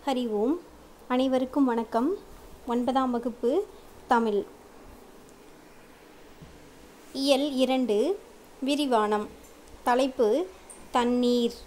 ஹரி ஓம் அனைவருக்கும் வணக்கம் ஒன்பதாம் வகுப்பு தமிழ் இயல் இரண்டு விரிவானம் தலைப்பு தண்ணீர்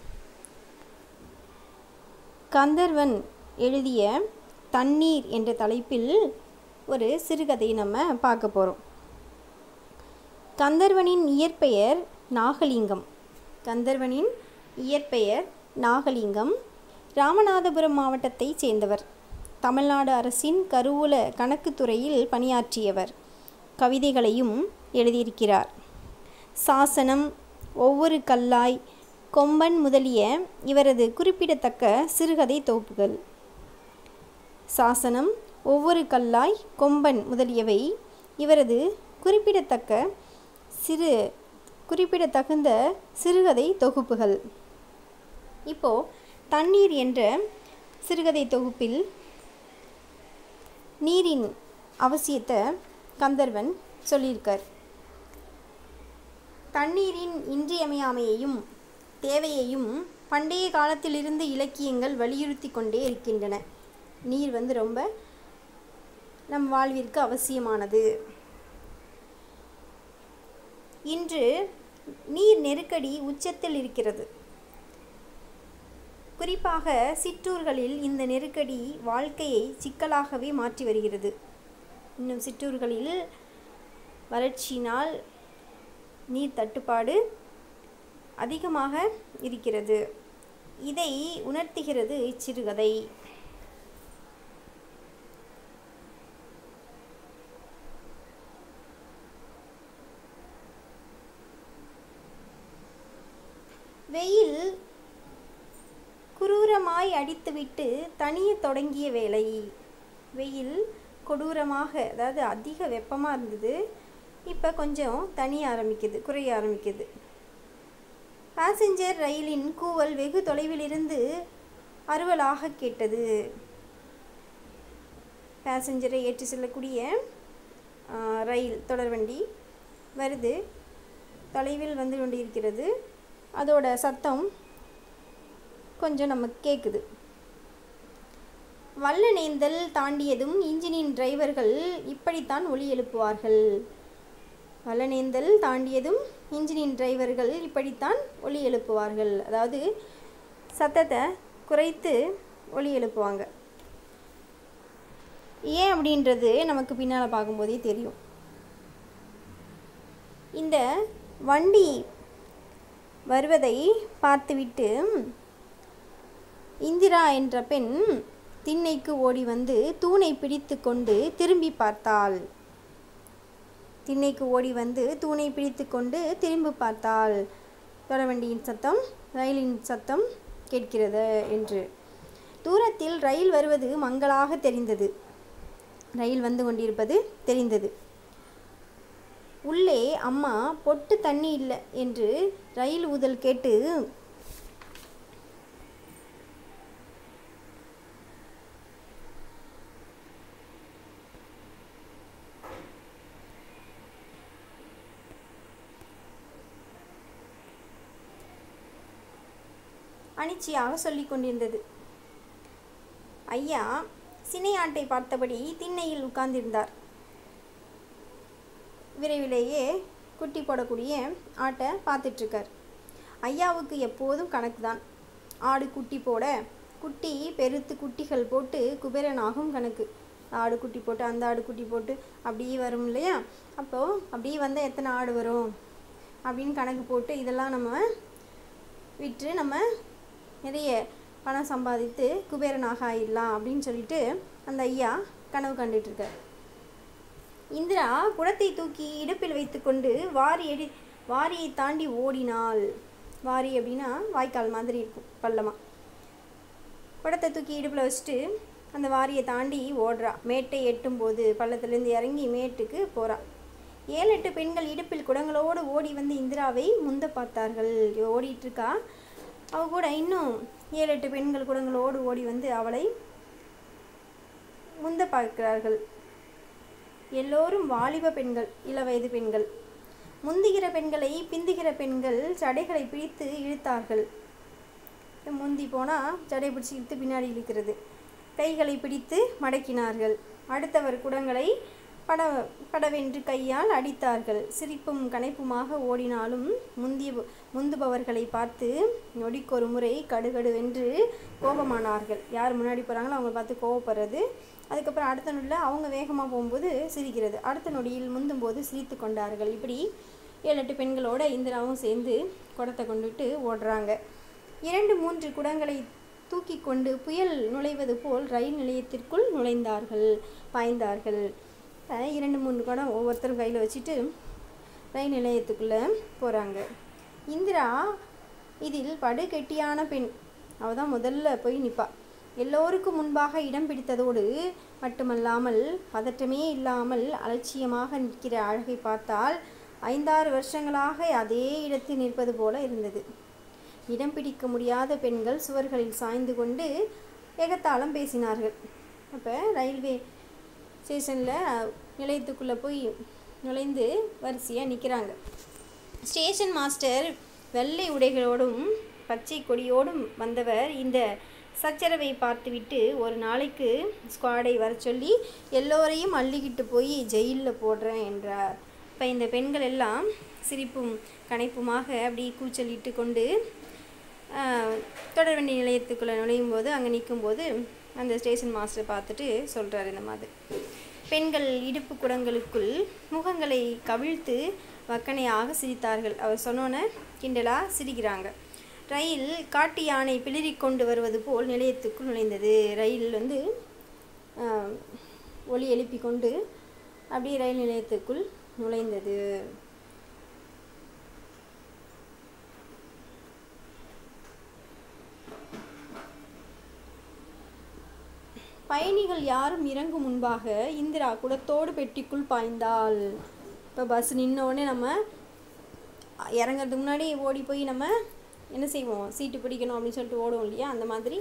கந்தர்வன் எழுதிய தண்ணீர் என்ற தலைப்பில் ஒரு சிறுகதை நம்ம பார்க்க போகிறோம் கந்தர்வனின் இயற்பெயர் நாகலிங்கம் கந்தர்வனின் இயற்பெயர் நாகலிங்கம் ராமநாதபுரம் மாவட்டத்தைச் சேர்ந்தவர் தமிழ்நாடு அரசின் கருவூல கணக்குத்துறையில் பணியாற்றியவர் கவிதைகளையும் எழுதியிருக்கிறார் சாசனம் ஒவ்வொரு கல்லாய் கொம்பன் முதலிய இவரது குறிப்பிடத்தக்க சிறுகதை தொகுப்புகள் சாசனம் ஒவ்வொரு கல்லாய் கொம்பன் முதலியவை இவரது குறிப்பிடத்தக்க சிறு குறிப்பிடத்தகுந்த சிறுகதை தொகுப்புகள் இப்போ தண்ணீர் என்ற சிறுகதை தொகுப்பில் நீரின் அவசியத்தை கந்தர்வன் சொல்லியிருக்கார் தண்ணீரின் இன்றியமையாமையையும் தேவையையும் பண்டைய காலத்திலிருந்து இலக்கியங்கள் வலியுறுத்தி கொண்டே இருக்கின்றன நீர் வந்து ரொம்ப நம் வாழ்விற்கு அவசியமானது இன்று நீர் நெருக்கடி உச்சத்தில் இருக்கிறது குறிப்பாக சிற்றூர்களில் இந்த நெருக்கடி வாழ்க்கையை சிக்கலாகவே மாற்றி வருகிறது இன்னும் சிற்றூர்களில் வறட்சியினால் நீர் தட்டுப்பாடு அதிகமாக இருக்கிறது இதை உணர்த்துகிறது இச்சிறுகதை வெயில் குரூரமாய் அடித்துவிட்டு தனிய தொடங்கிய வேலை வெயில் கொடூரமாக அதாவது அதிக வெப்பமாக இருந்தது இப்போ கொஞ்சம் தனிய ஆரம்பிக்குது குறைய ஆரம்பிக்குது பாசஞ்சர் ரயிலின் கூவல் வெகு தொலைவிலிருந்து அறுவலாக கேட்டது பேசஞ்சரை ஏற்றி செல்லக்கூடிய ரயில் தொடர்வண்டி வருது தொலைவில் வந்து கொண்டிருக்கிறது அதோட சத்தம் கொஞ்சம் நமக்கு கேட்குது வல்லநேந்தல் தாண்டியதும் இன்ஜினின் டிரைவர்கள் இப்படித்தான் ஒலி எழுப்புவார்கள் வல்லநேந்தல் தாண்டியதும் இன்ஜினின் டிரைவர்கள் இப்படித்தான் ஒலி எழுப்புவார்கள் அதாவது சத்தத்தை குறைத்து ஒலி எழுப்புவாங்க ஏன் அப்படின்றது நமக்கு பின்னால் பார்க்கும்போதே தெரியும் இந்த வண்டி வருவதை பார்த்துவிட்டு இந்திரா என்ற பெண் திண்ணைக்கு ஓடி வந்து தூணை பிடித்து கொண்டு திரும்பி பார்த்தாள் திண்ணைக்கு ஓடி வந்து தூணை பிடித்து கொண்டு திரும்பி பார்த்தாள் தொடர்வண்டியின் சத்தம் ரயிலின் சத்தம் கேட்கிறது என்று தூரத்தில் ரயில் வருவது மங்களாக தெரிந்தது ரயில் வந்து கொண்டிருப்பது தெரிந்தது உள்ளே அம்மா பொட்டு தண்ணி இல்லை என்று ரயில் ஊதல் கேட்டு அனிச்சையாக சொல்லிக் கொண்டிருந்தது ஐயா சினையாட்டை பார்த்தபடி திண்ணையில் உட்கார்ந்திருந்தார் விரைவிலேயே குட்டி போடக்கூடிய ஆட்டை பார்த்துட்ருக்கார் ஐயாவுக்கு எப்போதும் கணக்கு தான் ஆடு குட்டி போட குட்டி பெருத்து குட்டிகள் போட்டு குபேரனாகும் கணக்கு ஆடு குட்டி போட்டு அந்த ஆடு குட்டி போட்டு அப்படியே வரும் இல்லையா அப்போது அப்படியே வந்தால் எத்தனை ஆடு வரும் அப்படின்னு கணக்கு போட்டு இதெல்லாம் நம்ம விற்று நம்ம நிறைய பணம் சம்பாதித்து குபேரனாக ஆயிடலாம் அப்படின்னு சொல்லிட்டு அந்த ஐயா கனவு கண்டுட்ருக்கார் இந்திரா குடத்தை தூக்கி இடுப்பில் வைத்துக்கொண்டு வாரி எடி வாரியை தாண்டி ஓடினாள் வாரி அப்படின்னா வாய்க்கால் மாதிரி இருக்கும் பள்ளமாக குடத்தை தூக்கி இடுப்பில் வச்சுட்டு அந்த வாரியை தாண்டி ஓடுறா மேட்டை எட்டும் போது பள்ளத்துலேருந்து இறங்கி மேட்டுக்கு போகிறா ஏழு எட்டு பெண்கள் இடுப்பில் குடங்களோடு ஓடி வந்து இந்திராவை முந்த பார்த்தார்கள் ஓடிட்டுருக்கா அவ கூட இன்னும் ஏழு எட்டு பெண்கள் குடங்களோடு ஓடி வந்து அவளை முந்த பார்க்கிறார்கள் எல்லோரும் வாலிப பெண்கள் இளவயது பெண்கள் முந்துகிற பெண்களை பிந்துகிற பெண்கள் சடைகளை பிடித்து இழுத்தார்கள் முன் முந்தி போனால் ஜடை பிடிச்சி இழுத்து பின்னாடி இழுக்கிறது கைகளை பிடித்து மடக்கினார்கள் அடுத்தவர் குடங்களை பட படவென்று கையால் அடித்தார்கள் சிரிப்பும் கனைப்புமாக ஓடினாலும் முந்திய முந்துபவர்களை பார்த்து நொடிக்கொரு முறை கடுகடுவென்று கோபமானார்கள் யார் முன்னாடி போகிறாங்களோ அவங்க பார்த்து கோவப்படுறது அதுக்கப்புறம் அடுத்த நொடியில் அவங்க வேகமாக போகும்போது சிரிக்கிறது அடுத்த நொடியில் முந்தும்போது சிரித்து கொண்டார்கள் இப்படி ஏழு எட்டு பெண்களோட இந்திராவும் சேர்ந்து குடத்தை கொண்டுட்டு ஓடுறாங்க இரண்டு மூன்று குடங்களை தூக்கி கொண்டு புயல் நுழைவது போல் ரயில் நிலையத்திற்குள் நுழைந்தார்கள் பாய்ந்தார்கள் அஹ் இரண்டு மூணு குடம் ஒவ்வொருத்தரும் கையில் வச்சுட்டு ரயில் நிலையத்துக்குள்ளே போகிறாங்க இந்திரா இதில் படு கெட்டியான பெண் அவள் தான் முதல்ல போய் நிற்பா எல்லோருக்கும் முன்பாக இடம் பிடித்ததோடு மட்டுமல்லாமல் பதற்றமே இல்லாமல் அலட்சியமாக நிற்கிற அழகை பார்த்தால் ஐந்தாறு வருஷங்களாக அதே இடத்தில் நிற்பது போல இருந்தது இடம் பிடிக்க முடியாத பெண்கள் சுவர்களில் சாய்ந்து கொண்டு எகத்தாளம் பேசினார்கள் அப்போ ரயில்வே ஸ்டேஷனில் நிலையத்துக்குள்ளே போய் நுழைந்து வரிசையாக நிற்கிறாங்க ஸ்டேஷன் மாஸ்டர் வெள்ளை உடைகளோடும் பச்சை கொடியோடும் வந்தவர் இந்த சச்சரவை பார்த்துவிட்டு ஒரு நாளைக்கு ஸ்குவாடை வர சொல்லி எல்லோரையும் அள்ளிக்கிட்டு போய் ஜெயிலில் போடுறேன் என்றார் இப்போ இந்த பெண்கள் எல்லாம் சிரிப்பும் கனைப்புமாக அப்படி கூச்சலிட்டு கொண்டு ஆஹ், தொடர்வண்டி நிலையத்துக்குள்ளே நுழையும் போது அங்கே நிற்கும்போது அந்த ஸ்டேஷன் மாஸ்டர் பார்த்துட்டு சொல்கிறார் இந்த மாதிரி பெண்கள் இடுப்பு குடங்களுக்குள் முகங்களை கவிழ்த்து வக்கனையாக சிரித்தார்கள் அவர் சொன்னோன்னே கிண்டலாக சிரிக்கிறாங்க ரயில் காட்டு யானை பிளிரிக் கொண்டு வருவது போல் நிலையத்துக்குள் நுழைந்தது ரயில் வந்து ஆஹ், ஒலி எழுப்பி கொண்டு அப்படியே ரயில் நிலையத்துக்குள் நுழைந்தது பயணிகள் யாரும் இறங்கும் முன்பாக இந்திரா குடத்தோடு பெட்டிக்குள் பாய்ந்தாள் இப்போ பஸ் நின்ன உடனே நம்ம இறங்கறதுக்கு முன்னாடி ஓடி போய் நம்ம என்ன செய்வோம் சீட்டு பிடிக்கணும் அப்படின்னு சொல்லிட்டு ஓடுவோம் இல்லையா அந்த மாதிரி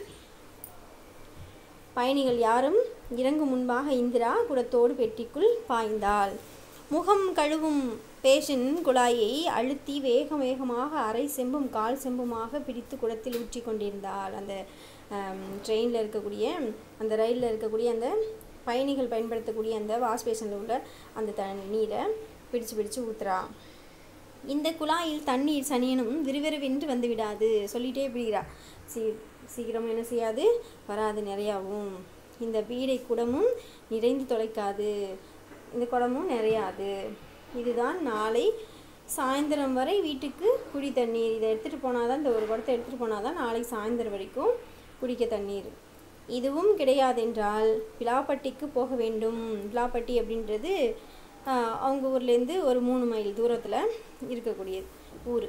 பயணிகள் யாரும் இறங்கும் முன்பாக இந்திரா குடத்தோடு பெட்டிக்குள் பாய்ந்தாள் முகம் கழுவும் பேஷன் குழாயை அழுத்தி வேக வேகமாக அரை செம்பும் கால் செம்புமாக பிடித்து குடத்தில் ஊற்றி கொண்டிருந்தாள் அந்த ட்ரெயினில் இருக்கக்கூடிய அந்த ரயிலில் இருக்கக்கூடிய அந்த பயணிகள் பயன்படுத்தக்கூடிய அந்த வாஷ் பேஷனில் உள்ள அந்த தண்ணீரை பிடிச்சு பிடிச்சு ஊத்துறா இந்த குழாயில் தண்ணீர் சனியனும் விறுவிறுவென்று வந்து விடாது சொல்லிட்டே பிடிக்கிறா சீ சீக்கிரம் என்ன செய்யாது வராது நிறையாவும் இந்த பீடை குடமும் நிறைந்து தொலைக்காது இந்த குடமும் நிறையாது இதுதான் நாளை சாயந்தரம் வரை வீட்டுக்கு குடி தண்ணீர் இதை எடுத்துகிட்டு போனால் தான் இந்த ஒரு குடத்தை எடுத்துகிட்டு போனால் தான் நாளை சாயந்தரம் வரைக்கும் குடிக்க தண்ணீர் இதுவும் கிடையாதென்றால் பிலாப்பட்டிக்கு போக வேண்டும் பிலாப்பட்டி அப்படின்றது ஆஹ், அவங்க ஊர்லேருந்து ஒரு மூணு மைல் தூரத்தில் இருக்கக்கூடிய ஊர்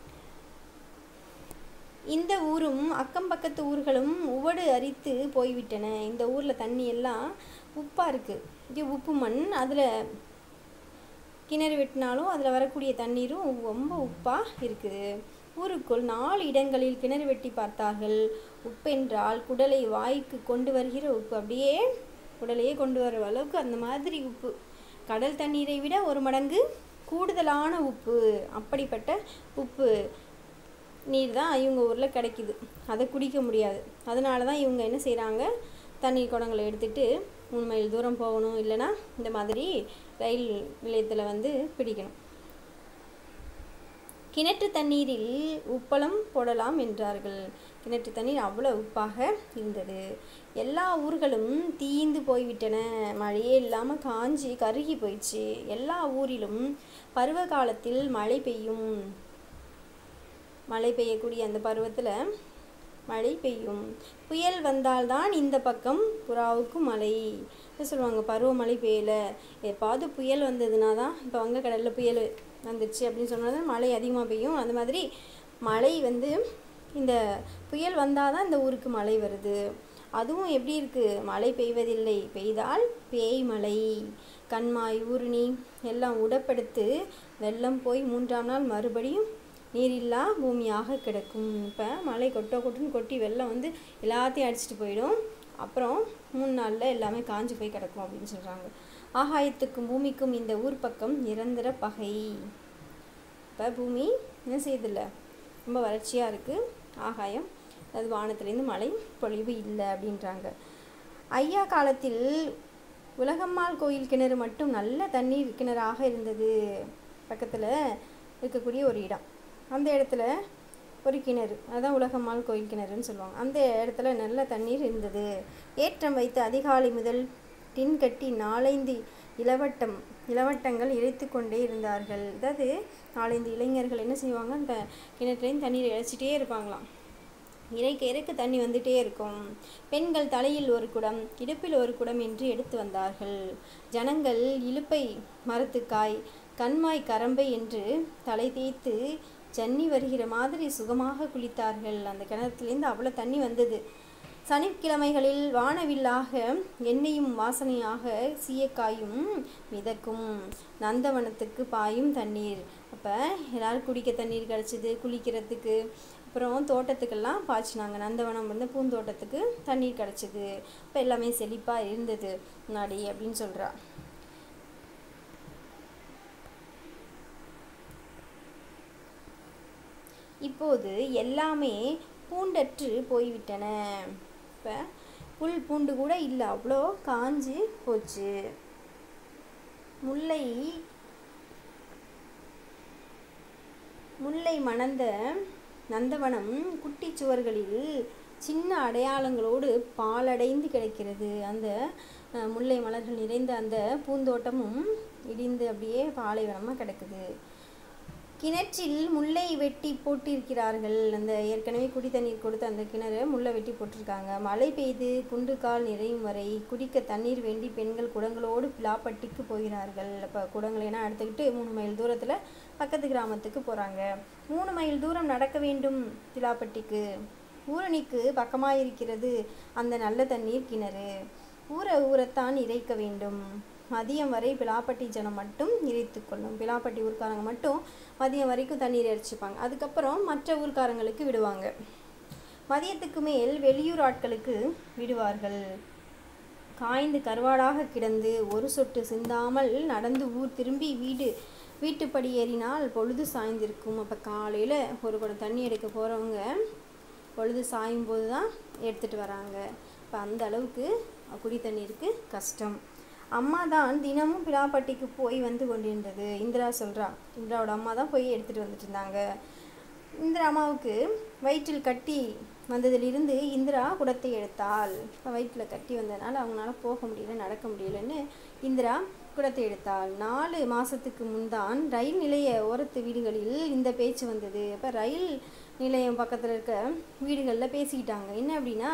இந்த ஊரும் அக்கம் பக்கத்து ஊர்களும் உவடு அரித்து போய்விட்டன இந்த ஊரில் தண்ணி எல்லாம் உப்பாக இருக்குது இது உப்பு மண் அதில் கிணறு வெட்டினாலும் அதில் வரக்கூடிய தண்ணீரும் ரொம்ப உப்பாக இருக்குது ஊருக்குள் நாலு இடங்களில் கிணறு வெட்டி பார்த்தார்கள் உப்பென்றால் குடலை வாய்க்கு கொண்டு வருகிற உப்பு அப்படியே குடலையே கொண்டு வர அளவுக்கு அந்த மாதிரி உப்பு கடல் தண்ணீரை விட ஒரு மடங்கு கூடுதலான உப்பு அப்படிப்பட்ட உப்பு நீர் தான் இவங்க ஊரில் கிடைக்குது அதை குடிக்க முடியாது அதனால தான் இவங்க என்ன செய்கிறாங்க தண்ணீர் குடங்களை எடுத்துகிட்டு மூணு மைல் தூரம் போகணும் இல்லைன்னா இந்த மாதிரி ரயில் நிலையத்தில் வந்து பிடிக்கணும் கிணற்று தண்ணீரில் உப்பளம் போடலாம் என்றார்கள் கிணற்று தண்ணீர் அவ்வளோ உப்பாக இருந்தது எல்லா ஊர்களும் தீந்து போய்விட்டன மழையே இல்லாமல் காஞ்சி கருகி போயிடுச்சு எல்லா ஊரிலும் பருவ காலத்தில் மழை பெய்யும் மழை பெய்யக்கூடிய அந்த பருவத்தில் மழை பெய்யும் புயல் வந்தால்தான் இந்த பக்கம் புறாவுக்கு மழை என்ன சொல்லுவாங்க பருவமழை பெய்யலை எப்பாவது புயல் வந்ததுனா தான் இப்போ வங்கக்கடலில் புயல் வந்துடுச்சு அப்படின்னு சொன்னால் தான் மழை அதிகமாக பெய்யும் அந்த மாதிரி மழை வந்து இந்த புயல் வந்தால் தான் இந்த ஊருக்கு மழை வருது அதுவும் எப்படி இருக்குது மழை பெய்வதில்லை பெய்தால் பேய் மழை கண்மாய் ஊருணி எல்லாம் உடப்படுத்து வெள்ளம் போய் மூன்றாம் நாள் மறுபடியும் நீரில்லா பூமியாக கிடக்கும் இப்போ மழை கொட்டோ கொட்டுன்னு கொட்டி வெள்ளம் வந்து எல்லாத்தையும் அடிச்சிட்டு போயிடும் அப்புறம் மூணு நாளில் எல்லாமே காஞ்சு போய் கிடக்கும் அப்படின்னு சொல்கிறாங்க ஆகாயத்துக்கும் பூமிக்கும் இந்த ஊர் பக்கம் நிரந்தர பகை இப்போ பூமி என்ன செய்யுதில்ல ரொம்ப வறட்சியாக இருக்குது ஆகாயம் அது வானத்துலேருந்து மழை பொழிவு இல்லை அப்படின்றாங்க ஐயா காலத்தில் உலகம்மாள் கோயில் கிணறு மட்டும் நல்ல தண்ணீர் கிணறாக இருந்தது பக்கத்தில் இருக்கக்கூடிய ஒரு இடம் அந்த இடத்துல ஒரு கிணறு அதான் உலகம்மாள் கோயில் கிணறுன்னு சொல்லுவாங்க அந்த இடத்துல நல்ல தண்ணீர் இருந்தது ஏற்றம் வைத்து அதிகாலை முதல் டின் கட்டி நாலைந்து இளவட்டம் இளவட்டங்கள் இறைத்து கொண்டே இருந்தார்கள் அதாவது நாலஞ்சு இளைஞர்கள் என்ன செய்வாங்க அந்த கிணற்றுலேயும் தண்ணீர் இறைச்சிட்டே இருப்பாங்களாம் இறைக்க இறைக்க தண்ணி வந்துட்டே இருக்கும் பெண்கள் தலையில் ஒரு குடம் இடுப்பில் ஒரு குடம் என்று எடுத்து வந்தார்கள் ஜனங்கள் இலுப்பை மரத்துக்காய் கண்மாய் கரம்பை என்று தலை தேய்த்து ஜன்னி வருகிற மாதிரி சுகமாக குளித்தார்கள் அந்த கிணத்துலேருந்து அவ்வளோ தண்ணி வந்தது சனிக்கிழமைகளில் வானவில்லாக எண்ணெயும் வாசனையாக சீயக்காயும் மிதக்கும் நந்தவனத்துக்கு பாயும் தண்ணீர் அப்போ எல்லாரும் குடிக்க தண்ணீர் கிடச்சிது குளிக்கிறதுக்கு அப்புறம் தோட்டத்துக்கெல்லாம் பாய்ச்சினாங்க நந்தவனம் வந்து பூந்தோட்டத்துக்கு தண்ணீர் கிடச்சிது இப்போ எல்லாமே செழிப்பாக இருந்தது முன்னாடி அப்படின்னு சொல்கிறா இப்போது எல்லாமே பூண்டற்று போய்விட்டன இப்போ புல் பூண்டு கூட இல்லை அவ்வளோ காஞ்சி போச்சு முல்லை முல்லை மணந்த நந்தவனம் குட்டி சுவர்களில் சின்ன அடையாளங்களோடு பாலடைந்து கிடக்கிறது அந்த அஹ், முல்லை மலர்கள் நிறைந்த அந்த பூந்தோட்டமும் இடிந்து அப்படியே பாலைவனமாக கிடக்குது கிணற்றில் முல்லை வெட்டி போட்டிருக்கிறார்கள் அந்த ஏற்கனவே குடி தண்ணீர் கொடுத்த அந்த கிணறு முல்லை வெட்டி போட்டிருக்காங்க மழை பெய்து குண்டுகால் நிறையும் வரை குடிக்க தண்ணீர் வேண்டி பெண்கள் குடங்களோடு பிலாப்பட்டிக்கு போகிறார்கள் அப்போ குடங்களை எல்லாம் எடுத்துக்கிட்டு மூணு மைல் தூரத்தில் பக்கத்து கிராமத்துக்கு போகிறாங்க மூணு மைல் தூரம் நடக்க வேண்டும் பிலாப்பட்டிக்கு ஊரணிக்கு பக்கமாக இருக்கிறது அந்த நல்ல தண்ணீர் கிணறு ஊற ஊறத்தான் இறைக்க வேண்டும் மதியம் வரை பிலாப்பட்டி ஜனம் மட்டும் இறைத்து கொள்ளும் பிலாப்பட்டி ஊர்க்காரங்க மட்டும் மதியம் வரைக்கும் தண்ணீர் இறைச்சிப்பாங்க அதுக்கப்புறம் மற்ற ஊர்க்காரங்களுக்கு விடுவாங்க மதியத்துக்கு மேல் வெளியூர் ஆட்களுக்கு விடுவார்கள் காய்ந்து கருவாடாக கிடந்து ஒரு சொட்டு சிந்தாமல் நடந்து ஊர் திரும்பி வீடு வீட்டுப்படி ஏறினால் பொழுது சாய்ந்திருக்கும் அப்போ காலையில் ஒரு குடம் தண்ணி எடுக்க போகிறவங்க பொழுது சாயும் போது தான் எடுத்துகிட்டு வராங்க இப்போ அந்த அளவுக்கு குடி தண்ணீருக்கு கஷ்டம் அம்மா தான் தினமும் பிலாப்பட்டிக்கு போய் வந்து கொண்டிருந்தது இந்திரா சொல்கிறா இந்திராவோட அம்மா தான் போய் எடுத்துகிட்டு வந்துட்டு இருந்தாங்க இந்திரா அம்மாவுக்கு வயிற்றில் கட்டி வந்ததிலிருந்து இந்திரா குடத்தை எடுத்தாள் இப்போ வயிற்றில் கட்டி வந்ததுனால அவங்களால போக முடியல நடக்க முடியலன்னு இந்திரா குடத்தை எடுத்தாள் நாலு மாதத்துக்கு முன்தான் ரயில் நிலைய ஓரத்து வீடுகளில் இந்த பேச்சு வந்தது அப்போ ரயில் நிலையம் பக்கத்தில் இருக்க வீடுகளில் பேசிக்கிட்டாங்க என்ன அப்படின்னா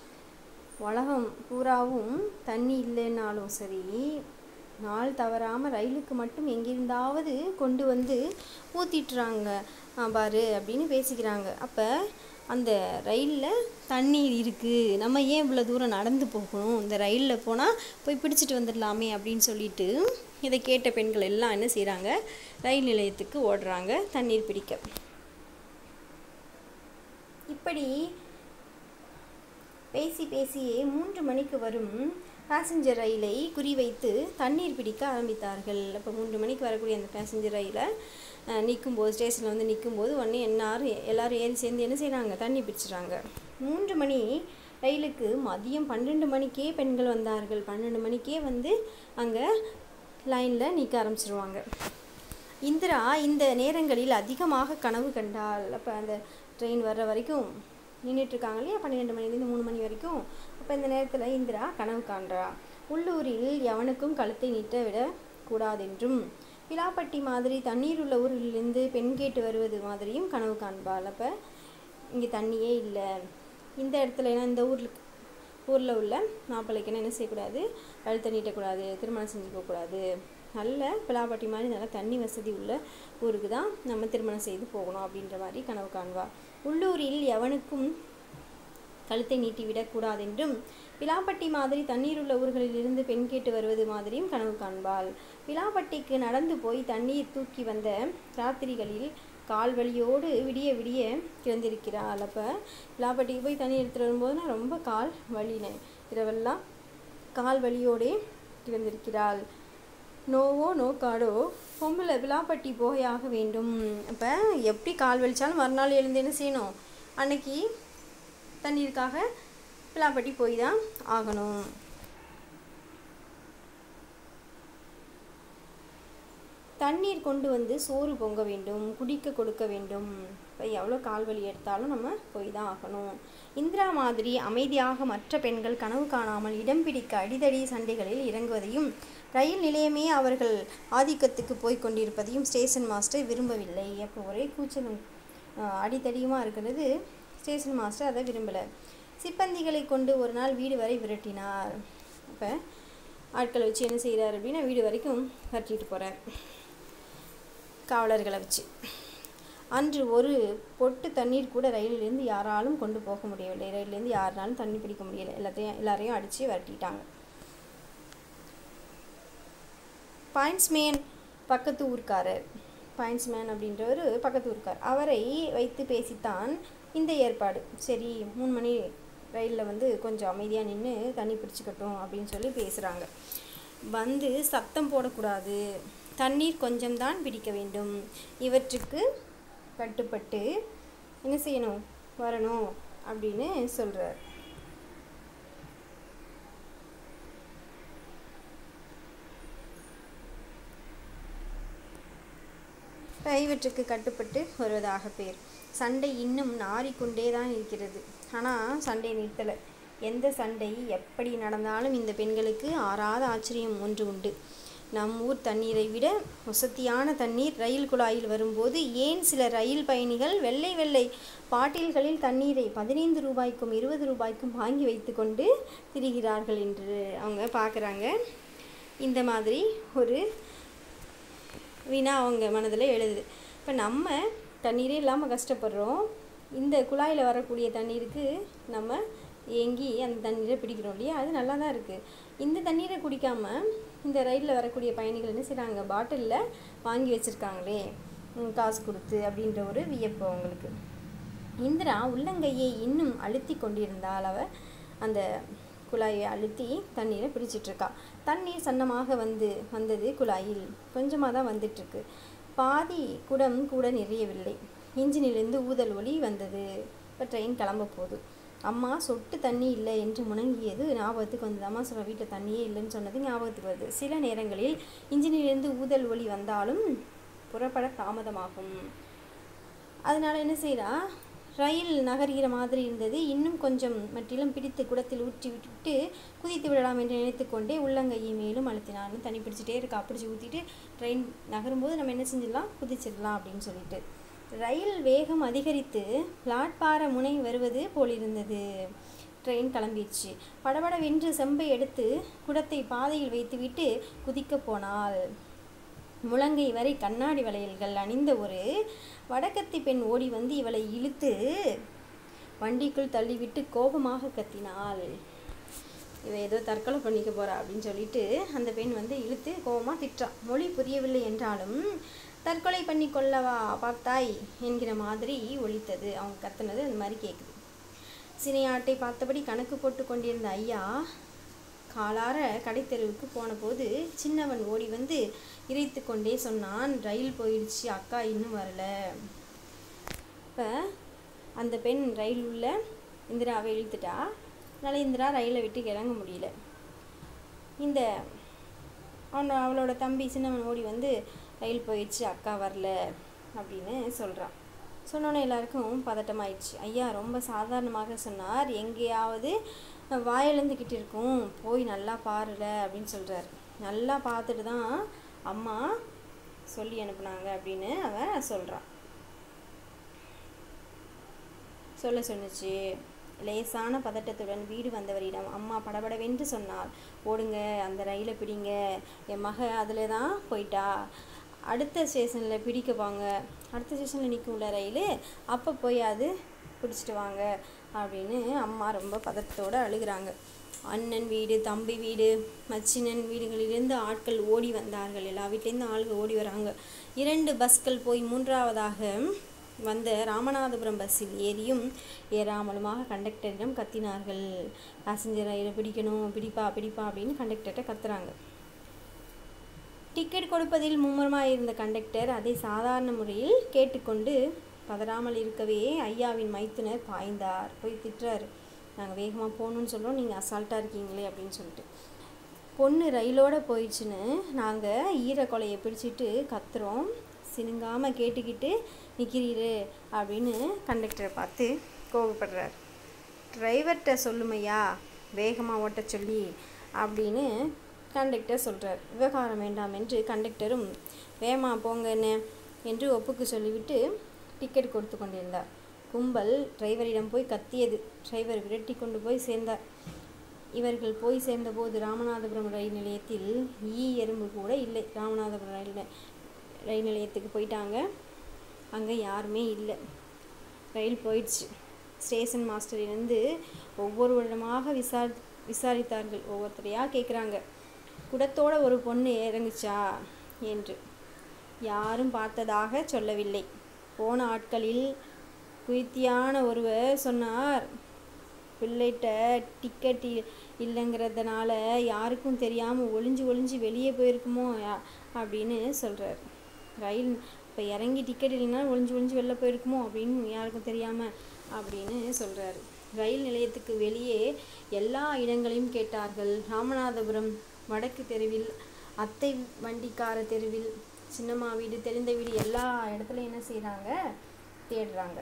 உலகம் பூராவும் தண்ணி இல்லைன்னாலும் சரி நாள் தவறாமல் ரயிலுக்கு மட்டும் எங்கிருந்தாவது கொண்டு வந்து ஊற்றிட்டுறாங்க பாரு அப்படின்னு பேசிக்கிறாங்க அப்போ அந்த ரயிலில் தண்ணீர் இருக்குது நம்ம ஏன் இவ்வளோ தூரம் நடந்து போகணும் இந்த ரயிலில் போனால் போய் பிடிச்சிட்டு வந்துடலாமே அப்படின்னு சொல்லிட்டு இதை கேட்ட பெண்கள் எல்லாம் என்ன செய்கிறாங்க ரயில் நிலையத்துக்கு ஓடுறாங்க தண்ணீர் பிடிக்க இப்படி பேசி பேசியே மூன்று மணிக்கு வரும் பேசஞ்சர் ரயிலை குறிவைத்து தண்ணீர் பிடிக்க ஆரம்பித்தார்கள் அப்போ மூன்று மணிக்கு வரக்கூடிய அந்த பேசஞ்சர் ரயிலை நிற்கும்போது ஸ்டேஷனில் வந்து நிற்கும்போது உடனே எல்லாரும் எல்லாரும் ஏறி சேர்ந்து என்ன செய்கிறாங்க தண்ணி பிடிச்சிடுறாங்க மூன்று மணி ரயிலுக்கு மதியம் பன்னெண்டு மணிக்கே பெண்கள் வந்தார்கள் பன்னெண்டு மணிக்கே வந்து அங்கே லைனில் நிற்க ஆரம்பிச்சிருவாங்க இந்திரா இந்த நேரங்களில் அதிகமாக கனவு கண்டாள் அப்போ அந்த ட்ரெயின் வர்ற வரைக்கும் நின்றுட்டு இருக்காங்க இல்லையா பன்னிரெண்டு மணிலேருந்து மூணு மணி வரைக்கும் அப்போ இந்த நேரத்தில் இந்திரா கனவு காண்றா உள்ளூரில் எவனுக்கும் கழுத்தை நீட்ட விட கூடாதென்றும் பிலாப்பட்டி மாதிரி தண்ணீர் உள்ள ஊரிலிருந்து பெண் கேட்டு வருவது மாதிரியும் கனவு காண்பாள் அப்போ இங்கே தண்ணியே இல்லை இந்த இடத்துல ஏன்னா இந்த ஊரில் ஊரில் உள்ள மாப்பிள்ளைக்குன்னு என்ன செய்யக்கூடாது கழுத்தை நீட்டக்கூடாது திருமணம் செஞ்சுக்கக்கூடாது நல்ல பிலாப்பட்டி மாதிரி நல்ல தண்ணி வசதி உள்ள ஊருக்கு தான் நம்ம திருமணம் செய்து போகணும் அப்படின்ற மாதிரி கனவு காண்பா உள்ளூரில் எவனுக்கும் கழுத்தை நீட்டிவிடக்கூடாதென்றும் பிலாப்பட்டி மாதிரி தண்ணீர் உள்ள ஊர்களிலிருந்து பெண் கேட்டு வருவது மாதிரியும் கனவு காண்பாள் பிலாப்பட்டிக்கு நடந்து போய் தண்ணீர் தூக்கி வந்த ராத்திரிகளில் கால் வலியோடு விடிய விடிய கிடந்திருக்கிறாள் அப்போ பிலாப்பட்டிக்கு போய் தண்ணி எடுத்துகிட்டு வரும்போது ரொம்ப கால் வலினேன் இரவெல்லாம் கால் வலியோடே கிடந்திருக்கிறாள் நோவோ நோக்காடோ பொம்பளை விழாப்பட்டி போகையாக வேண்டும் அப்போ எப்படி கால் வலிச்சாலும் மறுநாள் எழுந்து என்ன செய்யணும் அன்னைக்கு தண்ணீருக்காக பிலாப்பட்டி போய் தான் ஆகணும் தண்ணீர் கொண்டு வந்து சோறு பொங்க வேண்டும் குடிக்க கொடுக்க வேண்டும் இப்போ எவ்வளோ கால்வலி எடுத்தாலும் நம்ம போய் தான் ஆகணும் இந்திரா மாதிரி அமைதியாக மற்ற பெண்கள் கனவு காணாமல் இடம் பிடிக்க அடிதடி சண்டைகளில் இறங்குவதையும் ரயில் நிலையமே அவர்கள் ஆதிக்கத்துக்கு போய் கொண்டிருப்பதையும் ஸ்டேஷன் மாஸ்டர் விரும்பவில்லை அப்போ ஒரே கூச்சலும் ஆஹ், அடிதடியுமா இருக்கிறது ஸ்டேஷன் மாஸ்டர் அதை விரும்பலை சிப்பந்திகளை கொண்டு ஒரு நாள் வீடு வரை விரட்டினார் அப்போ ஆட்களை வச்சு என்ன செய்கிறார் அப்படின்னா வீடு வரைக்கும் விரட்டிட்டு போகிறார் காவலர்களை வச்சு அன்று ஒரு பொட்டு தண்ணீர் கூட ரயிலிலிருந்து யாராலும் கொண்டு போக முடியவில்லை ரயிலிருந்து யாருனாலும் தண்ணி பிடிக்க முடியல எல்லாத்தையும் எல்லாரையும் அடித்து விரட்டிட்டாங்க பாயிண்ட்ஸ்மேன் பக்கத்து ஊர்க்காரர் பாயிண்ட்ஸ்மேன் அப்படின்றவர் பக்கத்து ஊர்க்கார் அவரை வைத்து பேசித்தான் இந்த ஏற்பாடு சரி மூணு மணி ரயிலில் வந்து கொஞ்சம் அமைதியாக நின்று தண்ணி பிடிச்சிக்கட்டும் அப்படின்னு சொல்லி பேசுகிறாங்க வந்து சத்தம் போடக்கூடாது தண்ணீர் கொஞ்சம்தான் பிடிக்க வேண்டும் இவற்றுக்கு கட்டுப்பட்டு என்ன செய்யணும் வரணும் அப்படின்னு சொல்கிறார் இவற்றுக்கு கட்டுப்பட்டு வருவதாக பேர் சண்டை இன்னும் நாறிக்கொண்டே தான் இருக்கிறது ஆனால் சண்டை நிறுத்தலை எந்த சண்டை எப்படி நடந்தாலும் இந்த பெண்களுக்கு ஆறாத ஆச்சரியம் ஒன்று உண்டு நம் ஊர் தண்ணீரை விட வசதியான தண்ணீர் ரயில் குழாயில் வரும்போது ஏன் சில ரயில் பயணிகள் வெள்ளை வெள்ளை பாட்டில்களில் தண்ணீரை பதினைந்து ரூபாய்க்கும் இருபது ரூபாய்க்கும் வாங்கி வைத்துக்கொண்டு திரிகிறார்கள் என்று அவங்க பார்க்குறாங்க இந்த மாதிரி ஒரு வினா அவங்க மனதில் எழுதுது இப்போ நம்ம தண்ணீரே இல்லாமல் கஷ்டப்படுறோம் இந்த குழாயில் வரக்கூடிய தண்ணீருக்கு நம்ம ஏங்கி அந்த தண்ணீரை பிடிக்கிறோம் இல்லையா அது நல்லா தான் இருக்குது இந்த தண்ணீரை குடிக்காமல் இந்த ரயிலில் வரக்கூடிய பயணிகள் என்ன செய்கிறாங்க பாட்டிலில் வாங்கி வச்சுருக்காங்களே ம், காசு கொடுத்து அப்படின்ற ஒரு வியப்பு அவங்களுக்கு இந்திரா உள்ளங்கையை இன்னும் அழுத்தி கொண்டிருந்தால் அவ அந்த குழாயை அழுத்தி தண்ணீரை பிடிச்சிட்ருக்கா தண்ணீர் சன்னமாக வந்து வந்தது குழாயில் கொஞ்சமாக தான் வந்துட்டுருக்கு பாதி குடம் கூட நிறையவில்லை இன்ஜினிலிருந்து ஊதல் ஒலி வந்தது இப்போ ட்ரெயின் கிளம்ப போகுது அம்மா சொட்டு தண்ணி இல்லை என்று முணங்கியது ஞாபகத்துக்கு வந்தது அம்மா சொல்ல வீட்டில் தண்ணியே இல்லைன்னு சொன்னது ஞாபகத்துக்கு வருது சில நேரங்களில் இன்ஜினிலிருந்து ஊதல் ஒலி வந்தாலும் புறப்பட தாமதமாகும் அதனால என்ன செய்கிறா ரயில் நகர்கிற மாதிரி இருந்தது இன்னும் கொஞ்சம் மட்டிலும் பிடித்து குடத்தில் ஊற்றி விட்டுவிட்டு குதித்து விடலாம் என்று நினைத்துக்கொண்டே உள்ளங்கையை மேலும் அழுத்தினான் தண்ணி பிடிச்சிட்டே இருக்கா பிடிச்சி ஊற்றிட்டு ட்ரெயின் நகரும்போது நம்ம என்ன செஞ்சிடலாம் குதிச்சிடலாம் அப்படின்னு சொல்லிட்டு ரயில் வேகம் அதிகரித்து பிளாட்பார முனை வருவது போலிருந்தது ட்ரெயின் கிளம்பிடுச்சு படபடவென்று செம்பை எடுத்து குடத்தை பாதையில் வைத்துவிட்டு குதிக்கப் போனாள் முழங்கை வரை கண்ணாடி வளையல்கள் அணிந்த ஒரு வடக்கத்தி பெண் ஓடி வந்து இவளை இழுத்து வண்டிக்குள் தள்ளிவிட்டு கோபமாக கத்தினாள் இவ ஏதோ தற்கொலை பண்ணிக்க போறா அப்படின்னு சொல்லிட்டு அந்த பெண் வந்து இழுத்து கோபமாக திட்டா மொழி புரியவில்லை என்றாலும் தற்கொலை பண்ணி கொள்ளவா பார்த்தாய் என்கிற மாதிரி ஒலித்தது அவங்க கத்துனது அந்த மாதிரி கேட்குது சினையாட்டை பார்த்தபடி கணக்கு போட்டு கொண்டிருந்த ஐயா காலார கடைத்தெருவுக்கு போனபோது சின்னவன் ஓடி வந்து இறைத்து கொண்டே சொன்னான் ரயில் போயிடுச்சு அக்கா இன்னும் வரல இப்போ அந்த பெண் ரயில் உள்ள இந்திராவை இழுத்துட்டா அதனால் இந்திரா ரயிலை விட்டு இறங்க முடியல இந்த அவன் அவளோட தம்பி சின்னவன் ஓடி வந்து ரயில் போயிடுச்சு அக்கா வரல அப்படின்னு சொல்கிறான் சொன்னோன்னே எல்லாருக்கும் பதட்டமாயிடுச்சு ஐயா ரொம்ப சாதாரணமாக சொன்னார் எங்கேயாவது வாயிலேருந்துக்கிட்டு இருக்கும் போய் நல்லா பாருல அப்படின்னு சொல்கிறார் நல்லா பார்த்துட்டு தான் அம்மா சொல்லி அனுப்புனாங்க அப்படின்னு அவன் சொல்கிறான் சொல்ல சொன்னுச்சு லேசான பதட்டத்துடன் வீடு வந்தவரிடம் அம்மா படபடவென்று சொன்னார் ஓடுங்க அந்த ரயிலை பிடிங்க என் மக அதில் தான் போயிட்டா அடுத்த ஸ்டேஷனில் பிடிக்க வாங்க அடுத்த ஸ்டேஷனில் நிற்கும்ல ரயில் அப்போ போய் அது பிடிச்சிட்டு வாங்க அப்படின்னு அம்மா ரொம்ப பதட்டத்தோடு அழுகுறாங்க அண்ணன் வீடு தம்பி வீடு மச்சினன் வீடுகளிலிருந்து ஆட்கள் ஓடி வந்தார்கள் எல்லா வீட்லேருந்து ஆள்கள் ஓடி வராங்க இரண்டு பஸ்கள் போய் மூன்றாவதாக வந்த ராமநாதபுரம் பஸ்ஸில் ஏறியும் ஏறாமலுமாக கண்டக்டரிடம் கத்தினார்கள் பேசஞ்சர் ரயிலை பிடிக்கணும் பிடிப்பா பிடிப்பா அப்படின்னு கண்டக்டர்கிட்ட கத்துறாங்க டிக்கெட் கொடுப்பதில் மும்முரமாக இருந்த கண்டக்டர் அதை சாதாரண முறையில் கேட்டுக்கொண்டு பதறாமல் இருக்கவே ஐயாவின் மைத்துனர் பாய்ந்தார் போய் திட்டுறாரு நாங்கள் வேகமாக போகணுன்னு சொல்கிறோம் நீங்கள் அசால்ட்டாக இருக்கீங்களே அப்படின்னு சொல்லிட்டு பொண்ணு ரயிலோட போயிடுச்சுன்னு நாங்கள் ஈரக்கொலையை பிடிச்சிட்டு கத்துறோம் சினுங்காமல் கேட்டுக்கிட்டு நிற்கிறீரு அப்படின்னு கண்டக்டரை பார்த்து கோபப்படுறார் டிரைவர்கிட்ட சொல்லுமையா வேகமாக ஓட்ட சொல்லி அப்படின்னு கண்டக்டர் சொல்கிறார் விவகாரம் வேண்டாம் என்று கண்டக்டரும் வேகமாக போங்கன்னு என்று ஒப்புக்கு சொல்லிவிட்டு டிக்கெட் கொடுத்து கொண்டிருந்தார் கும்பல் டிரைவரிடம் போய் கத்தியது டிரைவர் விரட்டி கொண்டு போய் சேர்ந்தார் இவர்கள் போய் சேர்ந்தபோது ராமநாதபுரம் ரயில் நிலையத்தில் ஈ எறும்பு கூட இல்லை ராமநாதபுரம் ரயில் நி- ரயில் நிலையத்துக்கு போயிட்டாங்க அங்கே யாருமே இல்லை ரயில் போயிடுச்சு ஸ்டேஷன் மாஸ்டரிலிருந்து ஒவ்வொருவரிடமாக விசாரி விசாரித்தார்கள் ஒவ்வொருத்தரையாக கேட்குறாங்க குடத்தோட ஒரு பொண்ணு இறங்குச்சா என்று யாரும் பார்த்ததாக சொல்லவில்லை போன ஆட்களில் குயித்தியான ஒருவர் சொன்னார் பிள்ளைகிட்ட டிக்கெட் இல்லைங்கிறதுனால யாருக்கும் தெரியாமல் ஒளிஞ்சு ஒளிஞ்சு வெளியே போயிருக்குமோ யா- அப்படின்னு சொல்கிறார் ரயில் இப்போ இறங்கி டிக்கெட் இல்லைன்னா ஒளிஞ்சு ஒளிஞ்சு வெளில போயிருக்குமோ அப்படின்னு யாருக்கும் தெரியாமல் அப்படின்னு சொல்கிறாரு ரயில் நிலையத்துக்கு வெளியே எல்லா இடங்களையும் கேட்டார்கள் ராமநாதபுரம் வடக்கு தெருவில் அத்தை வண்டிக்கார தெருவில் சின்னம்மா வீடு தெரிந்த வீடு எல்லா இடத்துலையும் என்ன செய்கிறாங்க தேடுறாங்க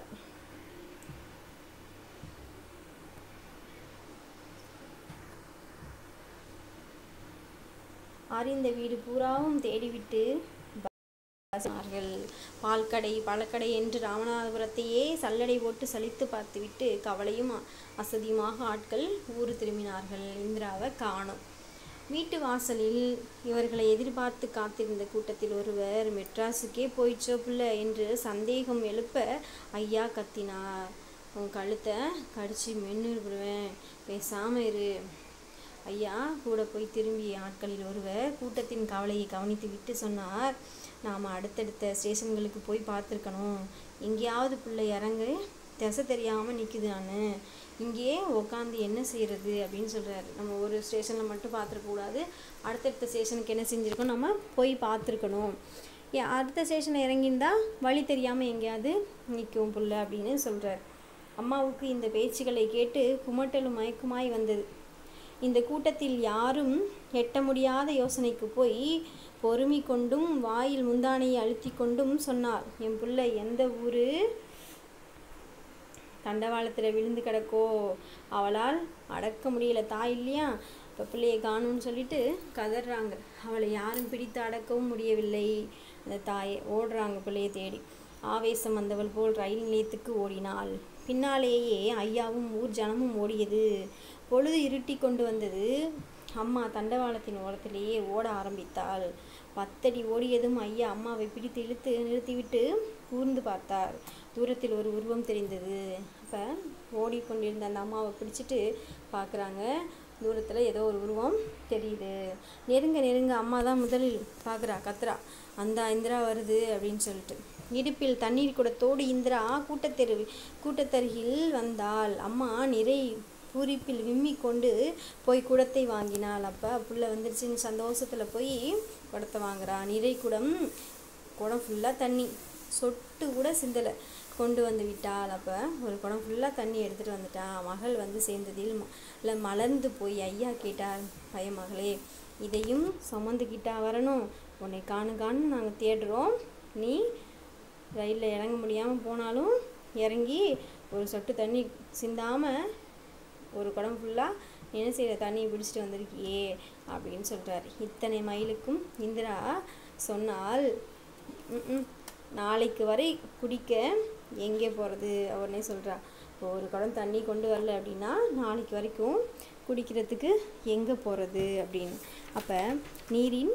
அறிந்த வீடு பூராவும் தேடிவிட்டு சொன்னார்கள் பால்கடை பழக்கடை என்று ராமநாதபுரத்தையே சல்லடை போட்டு சலித்து பார்த்துவிட்டு கவலையும் அ- அசதியுமாக ஆட்கள் ஊர் திரும்பினார்கள் இந்திராவை காணோம் வீட்டு வாசலில் இவர்களை எதிர்பார்த்து காத்திருந்த கூட்டத்தில் ஒருவர் மெட்ராஸுக்கே போயிச்சோ புள்ள என்று சந்தேகம் எழுப்ப ஐயா கத்தினார் உன் கழுத்தை கடிச்சு மென்னு விடுவேன் பேசாம இரு ஐயா கூட போய் திரும்பிய ஆட்களில் ஒருவர் கூட்டத்தின் கவலையை கவனித்து விட்டு சொன்னார் நாம் அடுத்தடுத்த ஸ்டேஷன்களுக்கு போய் பார்த்துருக்கணும் எங்கேயாவது பிள்ளை இறங்கு திசை தெரியாமல் நிற்குது நான் இங்கேயே உட்காந்து என்ன செய்கிறது அப்படின்னு சொல்கிறாரு நம்ம ஒரு ஸ்டேஷனில் மட்டும் பார்த்துருக்கக்கூடாது அடுத்தடுத்த ஸ்டேஷனுக்கு என்ன செஞ்சுருக்கோம் நம்ம போய் பார்த்துருக்கணும் ஏன் அடுத்த ஸ்டேஷனில் இறங்கியிருந்தா வழி தெரியாமல் எங்கேயாவது நிற்கும் புள்ள அப்படின்னு சொல்கிறார் அம்மாவுக்கு இந்த பேச்சுகளை கேட்டு குமட்டலும் மயக்குமாய் வந்தது இந்த கூட்டத்தில் யாரும் எட்ட முடியாத யோசனைக்கு போய் பொறுமி கொண்டும் வாயில் முந்தானையை அழுத்தி கொண்டும் சொன்னார் என் புள்ள எந்த ஊரு தண்டவாளத்தில் விழுந்து கிடக்கோ அவளால் அடக்க முடியல தாய் இல்லையா இப்போ பிள்ளையை காணும்னு சொல்லிட்டு கதறாங்க அவளை யாரும் பிடித்து அடக்கவும் முடியவில்லை அந்த தாயை ஓடுறாங்க பிள்ளையை தேடி ஆவேசம் வந்தவள் போல் ரயில் நிலையத்துக்கு ஓடினாள் பின்னாலேயே ஐயாவும் ஊர் ஜனமும் ஓடியது பொழுது இருட்டி கொண்டு வந்தது அம்மா தண்டவாளத்தின் ஓரத்திலேயே ஓட ஆரம்பித்தாள் பத்தடி ஓடியதும் ஐயா அம்மாவை பிடித்து இழுத்து நிறுத்திவிட்டு கூர்ந்து பார்த்தார் தூரத்தில் ஒரு உருவம் தெரிந்தது அப்போ ஓடிக்கொண்டிருந்த அந்த அம்மாவை பிடிச்சிட்டு பார்க்குறாங்க தூரத்தில் ஏதோ ஒரு உருவம் தெரியுது நெருங்க நெருங்க அம்மா தான் முதலில் பார்க்குறா கத்துறா அந்த இந்திரா வருது அப்படின்னு சொல்லிட்டு இடுப்பில் தண்ணீர் குடத்தோடு இந்திரா கூட்டத்தெரு கூட்டத்தருகில் வந்தாள் அம்மா நிறை பூரிப்பில் விம்மி கொண்டு போய் குடத்தை வாங்கினாள் அப்போ புள்ள வந்துருச்சுன்னு சந்தோஷத்தில் போய் குடத்தை வாங்குறா நிறை குடம் குடம் ஃபுல்லாக தண்ணி சொட்டு கூட சிந்தலை கொண்டு வந்து விட்டாள் அப்போ ஒரு குடம் ஃபுல்லாக தண்ணி எடுத்துகிட்டு வந்துட்டா மகள் வந்து சேர்ந்ததில் ம- இல்லை மலர்ந்து போய் ஐயா கேட்டார் பையமகளே இதையும் சுமந்துக்கிட்டா வரணும் உன்னை காணு காணு நாங்கள் தேடுறோம் நீ ரயிலில் இறங்க முடியாமல் போனாலும் இறங்கி ஒரு சொட்டு தண்ணி சிந்தாமல் ஒரு குடம் ஃபுல்லாக என்ன செய்கிற தண்ணியை பிடிச்சிட்டு வந்திருக்கியே அப்படின்னு சொல்கிறார் இத்தனை மைலுக்கும் இந்திரா சொன்னால் "ம்ம், நாளைக்கு வரை குடிக்க எங்கே போகிறது அவனே சொல்கிறா இப்போ ஒரு குடம் தண்ணி கொண்டு வரல அப்படின்னா நாளைக்கு வரைக்கும் குடிக்கிறதுக்கு எங்கே போகிறது அப்படின்னு அப்போ நீரின்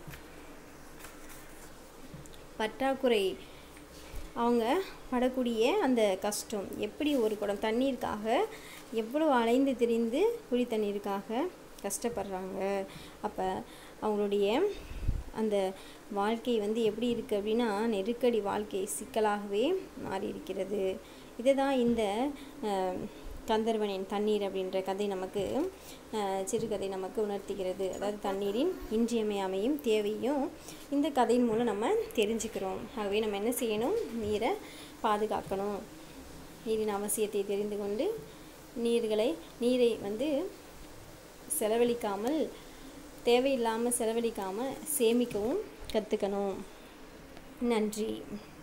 பற்றாக்குறை அவங்க படக்கூடிய அந்த கஷ்டம் எப்படி ஒரு குடம் தண்ணீருக்காக எவ்வளோ அலைந்து திரிந்து குடி தண்ணீருக்காக கஷ்டப்படுறாங்க அப்போ அவங்களுடைய அந்த வாழ்க்கை வந்து எப்படி இருக்குது அப்படின்னா நெருக்கடி வாழ்க்கை சிக்கலாகவே மாறி இருக்கிறது இதை தான் இந்த அஹ், கந்தர்வனின் தண்ணீர் அப்படின்ற கதை நமக்கு அஹ், சிறுகதை நமக்கு உணர்த்துகிறது அதாவது தண்ணீரின் இன்றியமையாமையும் தேவையும் இந்த கதையின் மூலம் நம்ம தெரிஞ்சுக்கிறோம் ஆகவே நம்ம என்ன செய்யணும் நீரை பாதுகாக்கணும் நீரின் அவசியத்தை தெரிந்து கொண்டு நீர்களை நீரை வந்து செலவழிக்காமல் தேவையில்லாமல் செலவழிக்காமல் சேமிக்கவும் கற்றுக்கணும் நன்றி